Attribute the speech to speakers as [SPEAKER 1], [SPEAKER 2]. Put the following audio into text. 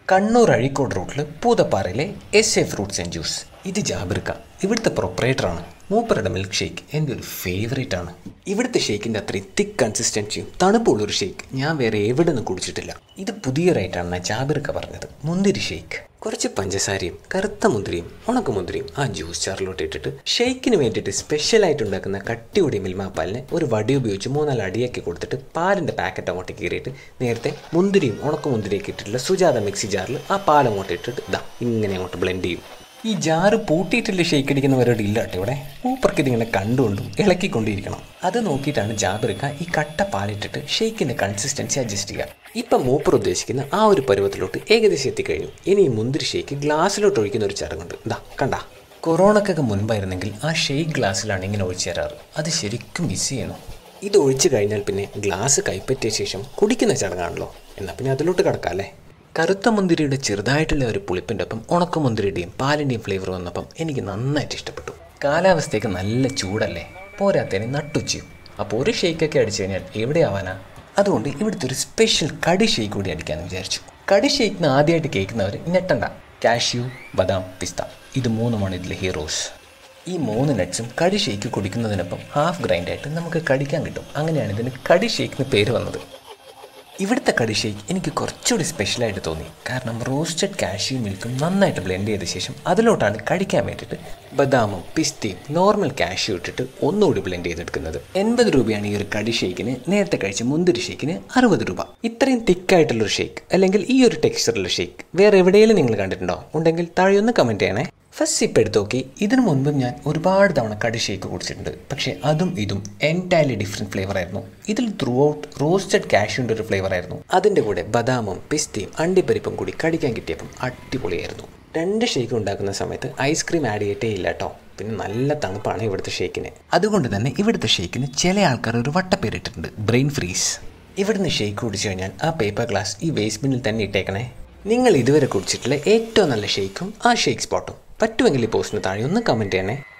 [SPEAKER 1] കണ്ണൂർ അഴീക്കോട് റൂട്ടിൽ പൂതപ്പാറയിലെ S A fruits and juice ഇത് ജാബിർക്ക ഇവിടുത്തെ പ്രൊപ്പറേറ്ററാണ് മൂപ്പറുടെ മിൽക്ക് ഷേക്ക് എൻ്റെ ഒരു ഫേവറേറ്റ് ആണ് ഇവിടുത്തെ ഷേക്കിൻ്റെ അത്രയും തിക്ക് കൺസിസ്റ്റൻസിയും തണുപ്പുള്ളൊരു ഷേക്ക് ഞാൻ വേറെ എവിടെ നിന്ന് കുടിച്ചിട്ടില്ല ഇത് പുതിയ റേറ്റാണ് ജാബിർക്ക പറഞ്ഞത് മുന്തിരി ഷേക്ക് കുറച്ച് പഞ്ചസാരയും കറുത്ത മുന്തിരിയും ഉണക്കമുന്തിരിയും ആ ജ്യൂസ് ചാറിലോട്ട് ഇട്ടിട്ട് ഷേക്കിന് വേണ്ടിയിട്ട് സ്പെഷ്യലായിട്ട് ഉണ്ടാക്കുന്ന കട്ടിയോടി മിൽമാപ്പാലിനെ ഒരു വടി ഉപയോഗിച്ച് മൂന്നാല് അടിയാക്കി കൊടുത്തിട്ട് പാലിൻ്റെ പാക്കറ്റ് അങ്ങോട്ട് കീറിയിട്ട് നേരത്തെ മുന്തിരിയും ഉണക്കമുന്തിരിയൊക്കെ ഇട്ടിട്ടുള്ള സുജാത മിക്സി ജാറിൽ ആ പാൽ അങ്ങോട്ട് ഇട്ടിട്ട് ഇതാ ഇങ്ങനെ അങ്ങോട്ട് ബ്ലെൻഡ് ചെയ്യും ഈ ജാറ് പൂട്ടിയിട്ടില്ല ഷേക്ക് അടിക്കുന്നവരോട് ഇല്ല കേട്ടോ ഇവിടെ മൂപ്പർക്ക് ഇതിങ്ങനെ കണ്ടുകൊണ്ടും ഇളക്കിക്കൊണ്ടിരിക്കണം അത് നോക്കിയിട്ടാണ് ജാബിറിക്ക ഈ കട്ട പാലിട്ടിട്ട് ഷേക്കിൻ്റെ കൺസിസ്റ്റൻസി അഡ്ജസ്റ്റ് ചെയ്യുക ഇപ്പം മൂപ്പർ ഉദ്ദേശിക്കുന്ന ആ ഒരു പരുവത്തിലോട്ട് ഏകദേശം എത്തിക്കഴിഞ്ഞു ഇനി ഈ മുന്തിരി ഷേക്ക് ഗ്ലാസ്സിലോട്ട് ഒഴിക്കുന്ന ഒരു ചടങ്ങുണ്ട് ഇതാ കണ്ട കൊറോണക്കൊക്കെ മുൻപായിരുന്നെങ്കിൽ ആ ഷേക്ക് ഗ്ലാസ്സിലാണ് ഇങ്ങനെ ഒഴിച്ചു തരാറ് അത് ശരിക്കും മിസ് ചെയ്യണം ഇത് ഒഴിച്ചു കഴിഞ്ഞാൽ പിന്നെ ഗ്ലാസ് കൈപ്പറ്റിയ ശേഷം കുടിക്കുന്ന ചടങ്ങാണല്ലോ എന്നാൽ പിന്നെ അതിലോട്ട് കിടക്കാം അല്ലേ കറുത്ത മുന്തിരിയുടെ ചെറുതായിട്ടുള്ള ഒരു പുളിപ്പിൻ്റെ ഒപ്പം ഉണക്കമുന്തിരിയുടെയും പാലിൻ്റെയും ഫ്ലേവർ വന്നപ്പം എനിക്ക് നന്നായിട്ട് ഇഷ്ടപ്പെട്ടു കാലാവസ്ഥയൊക്കെ നല്ല ചൂടല്ലേ പോരാത്തതിന് നട്ടുച്ചയും അപ്പോൾ ഒരു ഷേക്കൊക്കെ അടിച്ചു കഴിഞ്ഞാൽ എവിടെ ആവാനാ അതുകൊണ്ട് ഇവിടുത്തെ ഒരു സ്പെഷ്യൽ കടി ഷേക്ക് കൂടി അടിക്കാമെന്ന് വിചാരിച്ചു കടി ഷേക്കിന് ആദ്യമായിട്ട് കേൾക്കുന്നവർ ഞെട്ടണ്ട കാഷ്യൂ ബദാം പിസ്ത ഇത് മൂന്നുമാണ് ഇതിലെ ഹീറോസ് ഈ മൂന്ന് നട്ട്സും കടി ഷേക്ക് കുടിക്കുന്നതിനൊപ്പം ഹാഫ് ഗ്രൈൻഡായിട്ട് നമുക്ക് കടിക്കാൻ കിട്ടും അങ്ങനെയാണ് ഇതിന് കടി ഷേക്കിന് പേര് വന്നത് ഇവിടുത്തെ കടി ഷേക്ക് എനിക്ക് കുറച്ചുകൂടി സ്പെഷ്യലായിട്ട് തോന്നി കാരണം റോസ്റ്റഡ് കാഷ്യൂ മിൽക്കും നന്നായിട്ട് ബ്ലെൻഡ് ചെയ്ത ശേഷം അതിലോട്ടാണ് കടിക്കാൻ വേണ്ടിയിട്ട് ബദാമും പിസ്തയും നോർമൽ കാഷ്യൂ ഇട്ടിട്ട് ഒന്നുകൂടി ബ്ലെൻഡ് ചെയ്തെടുക്കുന്നത് എൺപത് രൂപയാണ് ഈ ഒരു കടി ഷേക്കിന് നേരത്തെ കഴിച്ച മുന്തിരി ഷേക്കിന് അറുപത് രൂപ ഇത്രയും തിക്കായിട്ടുള്ളൊരു ഷേക്ക് അല്ലെങ്കിൽ ഈ ഒരു ടെക്സ്ചറുള്ള ഷേക്ക് വേറെ എവിടെയെങ്കിലും നിങ്ങൾ കണ്ടിട്ടുണ്ടോ ഉണ്ടെങ്കിൽ താഴെ ഒന്ന് കമൻറ്റ് ചെയ്യണേ ഫസ്റ്റ് സിപ്പ് എടുത്ത് നോക്കി ഇതിനു മുൻപും ഞാൻ ഒരുപാട് തവണ കടി ഷേക്ക് കുടിച്ചിട്ടുണ്ട് പക്ഷേ അതും ഇതും എൻറ്റയർലി ഡിഫറെൻറ്റ് ഫ്ലേവർ ആയിരുന്നു ഇതിൽ ത്രൂ ഔട്ട് റോസ്റ്റഡ് കാഷ്യൂൻ്റെ ഒരു ഫ്ലേവർ ആയിരുന്നു അതിൻ്റെ കൂടെ ബദാമും പിസ്തയും അണ്ടിപ്പരിപ്പും കൂടി കടിക്കാൻ കിട്ടിയപ്പം അടിപൊളിയായിരുന്നു രണ്ട് ഷേക്ക് ഉണ്ടാക്കുന്ന സമയത്ത് ഐസ്ക്രീം ആഡ് ചെയ്തിട്ടേ ഇല്ല കേട്ടോ പിന്നെ നല്ല തണുപ്പാണ് ഇവിടുത്തെ ഷേക്കിന് അതുകൊണ്ട് തന്നെ ഇവിടുത്തെ ഷേക്കിന് ചില ആൾക്കാർ ഒരു വട്ടപ്പേരിട്ടിട്ടുണ്ട് ബ്രെയിൻ ഫ്രീസ് ഇവിടുന്ന് ഷേക്ക് കുടിച്ചു കഴിഞ്ഞാൽ ആ പേപ്പർ ഗ്ലാസ് ഈ വേസ്റ്റ് ബിന്നിൽ തന്നെ ഇട്ടേക്കണേ നിങ്ങൾ ഇതുവരെ കുടിച്ചിട്ടുള്ള ഏറ്റവും നല്ല ഷേക്കും ആ ഷേക്ക് സ്പോട്ടും പറ്റുമെങ്കിൽ ഈ പോസ്റ്റിന് താഴെ ഒന്ന് കമൻറ്റ് ചെയ്യണേ